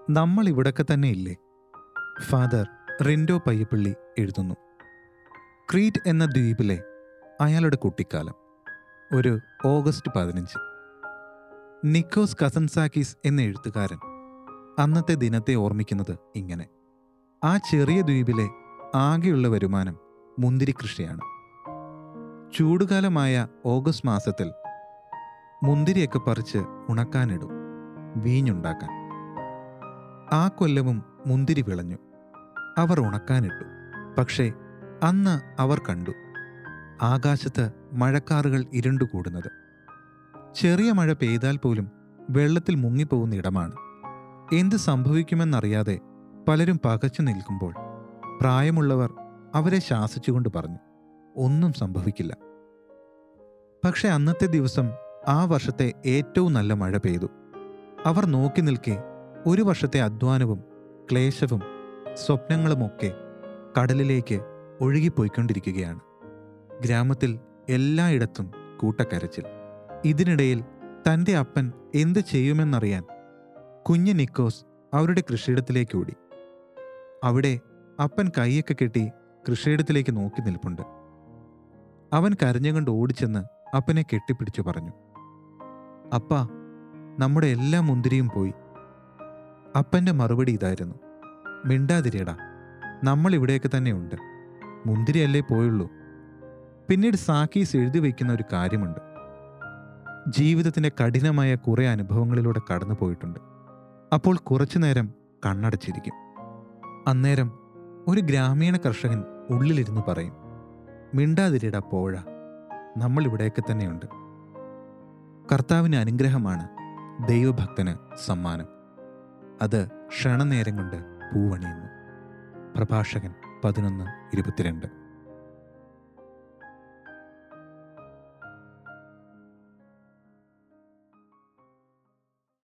നമ്മൾ ഇവിടൊക്കെ തന്നെ ഇല്ലേ ഫാദർ റിൻഡോ പയ്യപ്പള്ളി എഴുതുന്നു ക്രീറ്റ് എന്ന ദ്വീപിലെ അയാളുടെ കുട്ടിക്കാലം ഒരു ഓഗസ്റ്റ് പതിനഞ്ച് നിക്കോസ് കസൻസാക്കീസ് എന്ന എഴുത്തുകാരൻ അന്നത്തെ ദിനത്തെ ഓർമ്മിക്കുന്നത് ഇങ്ങനെ ആ ചെറിയ ദ്വീപിലെ ആകെയുള്ള വരുമാനം മുന്തിരി കൃഷിയാണ് ചൂടുകാലമായ ഓഗസ്റ്റ് മാസത്തിൽ മുന്തിരിയൊക്കെ പറിച്ച് ഉണക്കാനിടും വീഞ്ഞുണ്ടാക്കാൻ ആ കൊല്ലവും മുന്തിരി വിളഞ്ഞു അവർ ഉണക്കാനിട്ടു പക്ഷേ അന്ന് അവർ കണ്ടു ആകാശത്ത് മഴക്കാറുകൾ ഇരുണ്ടുകൂടുന്നത് ചെറിയ മഴ പെയ്താൽ പോലും വെള്ളത്തിൽ മുങ്ങിപ്പോകുന്ന ഇടമാണ് എന്ത് സംഭവിക്കുമെന്നറിയാതെ പലരും പകച്ചു നിൽക്കുമ്പോൾ പ്രായമുള്ളവർ അവരെ ശാസിച്ചുകൊണ്ട് പറഞ്ഞു ഒന്നും സംഭവിക്കില്ല പക്ഷെ അന്നത്തെ ദിവസം ആ വർഷത്തെ ഏറ്റവും നല്ല മഴ പെയ്തു അവർ നോക്കി നിൽക്കെ ഒരു വർഷത്തെ അധ്വാനവും ക്ലേശവും സ്വപ്നങ്ങളുമൊക്കെ കടലിലേക്ക് ഒഴുകിപ്പോയിക്കൊണ്ടിരിക്കുകയാണ് ഗ്രാമത്തിൽ എല്ലായിടത്തും കൂട്ടക്കരച്ചിൽ ഇതിനിടയിൽ തൻ്റെ അപ്പൻ എന്ത് ചെയ്യുമെന്നറിയാൻ കുഞ്ഞ് നിക്കോസ് അവരുടെ കൃഷിയിടത്തിലേക്ക് ഓടി അവിടെ അപ്പൻ കൈയൊക്കെ കെട്ടി കൃഷിയിടത്തിലേക്ക് നോക്കി നിൽപ്പുണ്ട് അവൻ കരഞ്ഞുകൊണ്ട് ഓടിച്ചെന്ന് അപ്പനെ കെട്ടിപ്പിടിച്ചു പറഞ്ഞു അപ്പാ നമ്മുടെ എല്ലാ മുന്തിരിയും പോയി അപ്പൻ്റെ മറുപടി ഇതായിരുന്നു മിണ്ടാതിരിയടാ നമ്മൾ ഇവിടെയൊക്കെ തന്നെയുണ്ട് മുന്തിരിയല്ലേ പോയുള്ളൂ പിന്നീട് സാക്കീസ് എഴുതി വയ്ക്കുന്ന ഒരു കാര്യമുണ്ട് ജീവിതത്തിൻ്റെ കഠിനമായ കുറേ അനുഭവങ്ങളിലൂടെ കടന്നു പോയിട്ടുണ്ട് അപ്പോൾ കുറച്ചു നേരം കണ്ണടച്ചിരിക്കും അന്നേരം ഒരു ഗ്രാമീണ കർഷകൻ ഉള്ളിലിരുന്ന് പറയും മിണ്ടാതിരിടാ പോഴ നമ്മൾ ഇവിടെയൊക്കെ തന്നെയുണ്ട് കർത്താവിന് അനുഗ്രഹമാണ് ദൈവഭക്തന് സമ്മാനം അത് ക്ഷണനേരം കൊണ്ട് പൂവണിയുന്നു പ്രഭാഷകൻ പതിനൊന്ന് ഇരുപത്തിരണ്ട്